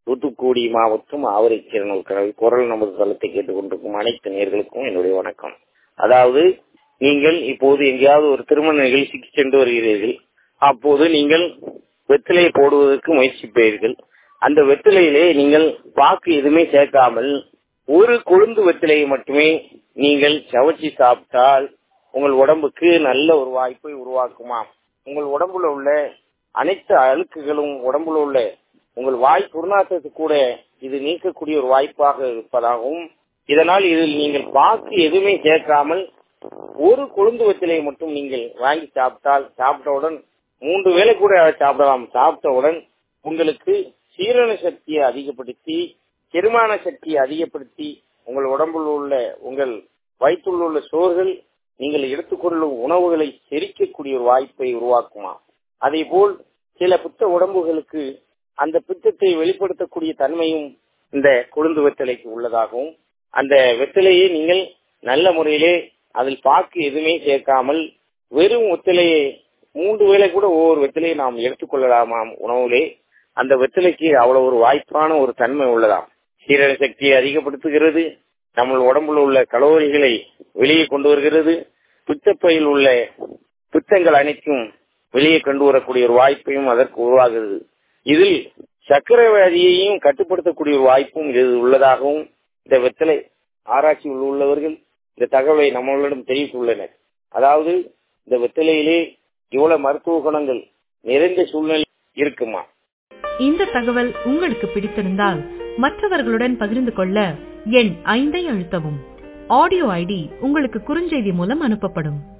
தூத்துக்குடி மாவட்டம் ஆவரைச்சேரனூர் கழக குரல் நமது தளத்தை கேட்டுக்கொண்டிருக்கும் அனைத்து நேர்களுக்கும் என்னுடைய வணக்கம் அதாவது நீங்கள் இப்போது எங்கேயாவது ஒரு திருமண நிகழ்ச்சிக்கு சென்று வருகிறீர்கள் அப்போது நீங்கள் வெற்றிலையை போடுவதற்கு முயற்சிப்பீர்கள் அந்த வெற்றிலையிலே நீங்கள் பாக்கு எதுவுமே சேர்க்காமல் ஒரு கொழுந்து வெற்றிலையை மட்டுமே நீங்கள் சவச்சி சாப்பிட்டால் உங்கள் உடம்புக்கு நல்ல ஒரு வாய்ப்பை உருவாக்குமாம் உங்கள் உடம்புல உள்ள அனைத்து அழுக்குகளும் உடம்புல உள்ள உங்கள் வாய் துர்நாற்றத்தை கூட இது நீக்கக்கூடிய ஒரு வாய்ப்பாக இருப்பதாகவும் இதனால் இதில் நீங்கள் பாக்கு எதுவுமே சேர்க்காமல் ஒரு கொழுந்து வெற்றிலையை மட்டும் நீங்கள் வாங்கி சாப்பிட்டால் சாப்பிட்டவுடன் மூன்று வேளை கூட சாப்பிடலாம் சாப்பிட்டவுடன் உங்களுக்கு சீரண சக்தியை அதிகப்படுத்தி செரிமான சக்தியை அதிகப்படுத்தி உங்கள் உடம்பில் உள்ள உங்கள் வயிற்றுள்ள உள்ள சோர்கள் நீங்கள் எடுத்துக்கொள்ளும் உணவுகளை செரிக்கக்கூடிய ஒரு வாய்ப்பை உருவாக்குமா அதே போல் சில புத்த உடம்புகளுக்கு அந்த பித்தத்தை வெளிப்படுத்தக்கூடிய தன்மையும் இந்த கொழுந்து வெத்தலைக்கு உள்ளதாகவும் அந்த வெத்தலையை நீங்கள் நல்ல முறையிலே அதில் பாக்கு எதுவுமே சேர்க்காமல் வெறும் வெத்தலையை மூன்று வேளை கூட ஒவ்வொரு வெத்தலையை நாம் எடுத்துக்கொள்ளலாமாம் உணவுலே அந்த வெத்தலைக்கு அவ்வளவு ஒரு வாய்ப்பான ஒரு தன்மை உள்ளதாம் சீரண சக்தியை அதிகப்படுத்துகிறது நம்ம உடம்புல உள்ள கலோரிகளை வெளியே கொண்டு வருகிறது பித்தப்பையில் உள்ள பித்தங்கள் அனைத்தும் வெளியே கொண்டு வரக்கூடிய ஒரு வாய்ப்பையும் அதற்கு உருவாகிறது இதில் சர்க்கரை வியாதியையும் கட்டுப்படுத்தக்கூடிய ஒரு வாய்ப்பும் இது உள்ளதாகவும் இந்த வெத்தலை ஆராய்ச்சியில் உள்ளவர்கள் இந்த தகவலை நம்மளிடம் தெரிவித்துள்ளனர் அதாவது இந்த வெத்தலையிலே இவ்வளவு மருத்துவ குணங்கள் நிறைந்த சூழ்நிலை இருக்குமா இந்த தகவல் உங்களுக்கு பிடித்திருந்தால் மற்றவர்களுடன் பகிர்ந்து கொள்ள எண் ஐந்தை அழுத்தவும் ஆடியோ ஐடி உங்களுக்கு குறுஞ்செய்தி மூலம் அனுப்பப்படும்